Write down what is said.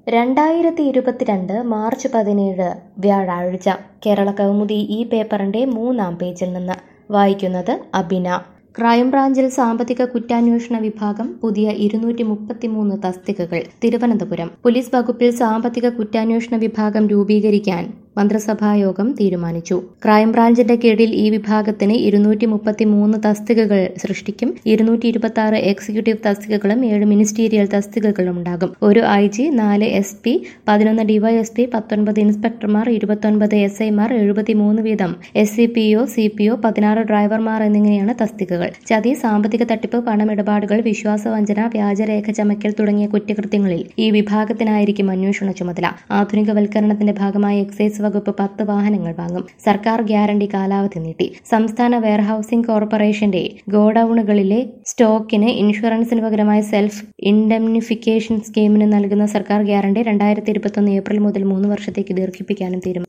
രണ്ടായിരത്തി ഇരുപത്തിരണ്ട് മാർച്ച് പതിനേഴ് വ്യാഴാഴ്ച കേരള കൗമുദി ഈ പേപ്പറിന്റെ മൂന്നാം പേജിൽ നിന്ന് വായിക്കുന്നത് അബിന ക്രൈംബ്രാഞ്ചിൽ സാമ്പത്തിക കുറ്റാന്വേഷണ വിഭാഗം പുതിയ ഇരുന്നൂറ്റി മുപ്പത്തിമൂന്ന് തസ്തികകൾ തിരുവനന്തപുരം പോലീസ് വകുപ്പിൽ സാമ്പത്തിക കുറ്റാന്വേഷണ വിഭാഗം രൂപീകരിക്കാൻ മന്ത്രിസഭായോഗം തീരുമാനിച്ചു ക്രൈംബ്രാഞ്ചിന്റെ കീഴിൽ ഈ വിഭാഗത്തിന് ഇരുന്നൂറ്റി മുപ്പത്തിമൂന്ന് തസ്തികകൾ സൃഷ്ടിക്കും ഇരുന്നൂറ്റി ഇരുപത്തി ആറ് എക്സിക്യൂട്ടീവ് തസ്തികകളും ഏഴ് മിനിസ്റ്റീരിയൽ തസ്തികകളും ഉണ്ടാകും ഒരു ഐ ജി നാല് എസ് പി പതിനൊന്ന് ഡിവൈഎസ്പി പത്തൊൻപത് ഇൻസ്പെക്ടർമാർ ഇരുപത്തൊൻപത് എസ് ഐമാർ എഴുപത്തിമൂന്ന് വീതം S C P O C P O പതിനാറ് ഡ്രൈവർമാർ എന്നിങ്ങനെയാണ് തസ്തികകൾ ചതി സാമ്പത്തിക തട്ടിപ്പ് പണമിടപാടുകൾ വിശ്വാസവഞ്ചന വ്യാജരേഖ ചമയ്ക്കൽ തുടങ്ങിയ കുറ്റകൃത്യങ്ങളിൽ ഈ വിഭാഗത്തിനായിരിക്കും അന്വേഷണ ചുമതല ആധുനികവൽക്കരണത്തിന്റെ ഭാഗമായി എക്സൈസ് വകുപ്പ് പത്ത് വാഹനങ്ങൾ വാങ്ങും സർക്കാർ ഗ്യാരണ്ടി കാലാവധി നീട്ടി സംസ്ഥാന വെയർഹൌസിംഗ് കോർപ്പറേഷന്റെ ഗോഡൌണുകളിലെ സ്റ്റോക്കിന് ഇൻഷുറൻസിന് പകരമായി സെൽഫ് ഇൻഡംനിഫിക്കേഷൻ സ്കീമിന് നൽകുന്ന സർക്കാർ ഗ്യാരണ്ടി രണ്ടായിരത്തി ഇരുപത്തൊന്ന് ഏപ്രിൽ മുതൽ മൂന്ന് വർഷത്തേക്ക് ദീർഘിപ്പിക്കാനും തീരുമാനിച്ചു